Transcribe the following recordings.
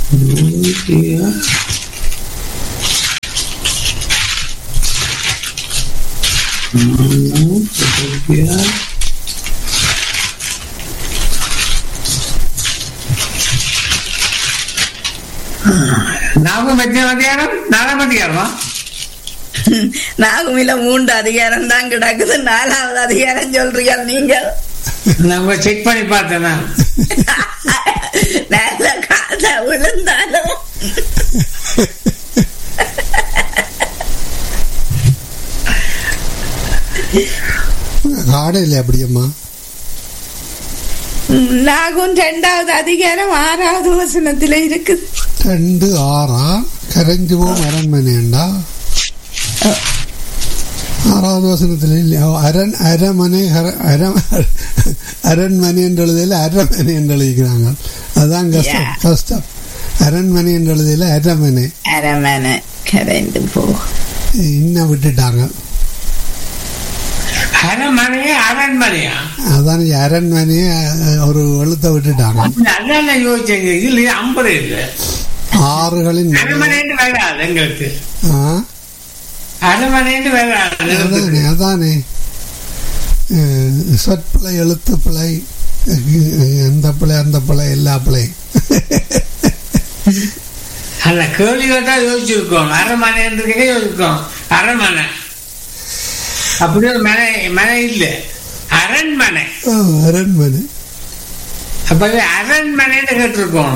நூற்றியா நூற்றியா நாகம் எத்தனை அதிகாரம் நாலாம் அதிகாரமா நாகுமில மூன்று அதிகாரம் தான் கிடக்குது நாலாவது அதிகாரம் சொல்றீங்க நீங்கள் நம்ம செக் பண்ணி பார்த்தேன் நான் நல்ல கால விழுந்தாலும் காடையில் அப்படியம்மா நாகும் ரெண்டாவது அதிகாரம் ஆறாவது வசனத்துல இருக்குது ரெண்டு ஆறா கரைஞ்சு போகும் அரண்மனைண்டா ஆறாவது வசனத்தில் இல்லையா அரண் அரமனை ஹர- அர- அரண்மனை என்று எழுதியில் அரமனை என்று எழுதிக்கிறாங்க அதுதான் கஷ்டம் Yeah. கஷ்டம் அரண்மனை என்று எழுதியில் அரமனை அரமனை கரைந்து போ இன்னும் விட்டுட்டாங்க அரண்மனையா அரண்மனையா அதான் அரண்மனையை அஹ், ஒரு எழுத்தை விட்டுட்டாங்க அதான் நான் யோசிச்சேன் இதுல ஐம்பது இல்லை ஆறுகளின் மலை- அரண்மனைன்னு வராது எங்களுக்கு ஆ அரண்மனைன்னு வராது அதானே அதானே அஹ், சொற்பிழை எழுத்து பிழை அஹ், எந்த பிழை அந்த பிழை எல்லா பிழை அல்ல கேள்வி கேட்டா யோசிச்சிருக்கோம் அரண்மனைன்றதுக்கே யோசிச்சிருக்கோம் அரண்மனை அப்படி ஒரு மனை மனை இல்லை அரண்மனை ஆ, அரண்மனை அப்ப அது அரண்மனைன்னு கேட்டிருக்கோம்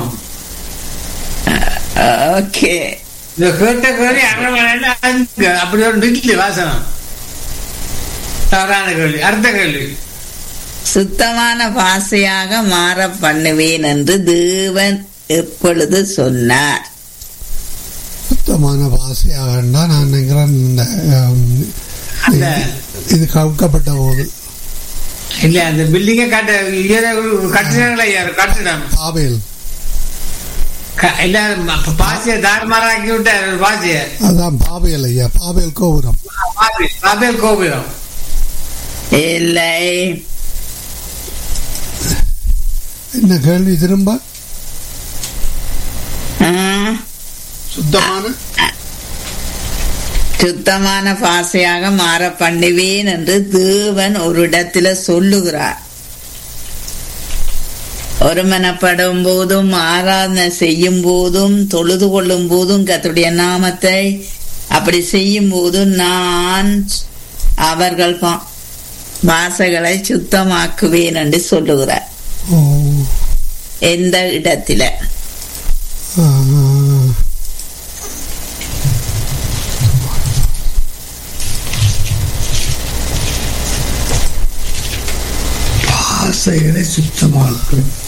ஓகே இந்த கேட்ட கேள்வி அரண்மனைன்னு அங்க அப்படி ஒரு இல்லை வாசனம் தவறான கேள்வி அடுத்த கேள்வி சுத்தமான பாசையாக மாற பண்ணுவேன் என்று தேவன் எப்பொழுது சொன்னார் சுத்தமான பாசையாகண்டா நான் நினைக்கிறேன் இந்த ஆம், அந்த இது கவுக்கப்பட்ட போது இல்ல அந்த பில்டிங்கை கட்ட கட்டிடங்களா யார் கட்டிடம் பாபேல் க- எல்லாரும் ப- பாசியை தாறுமாறாக்கி விட்டார் ஒரு பாசியை அதான் பாபேல் ஐயா பாபேல் கோபுரம் பாபேல் பாபேல் கோபுரம் இல்லை என்ன கேள்வி திரும்ப ஆ, சுத்தமான சுத்தமான பாசையாக மாற பண்ணுவேன் என்று தேவன் ஒரு இடத்துல சொல்லுகிறார் ஒருமனப்படும் போதும் ஆராதனை செய்யும் போதும் தொழுது கொள்ளும் போதும் கர்த்தருடைய நாமத்தை அப்படி செய்யும் போதும் நான் அவர்கள் பா- வாசைகளை சுத்தமாக்குவேன் என்று சொல்லுகிறார் ஓ எந்த இடத்துல ஆ, பாசைகளை சுத்தமாக்கும்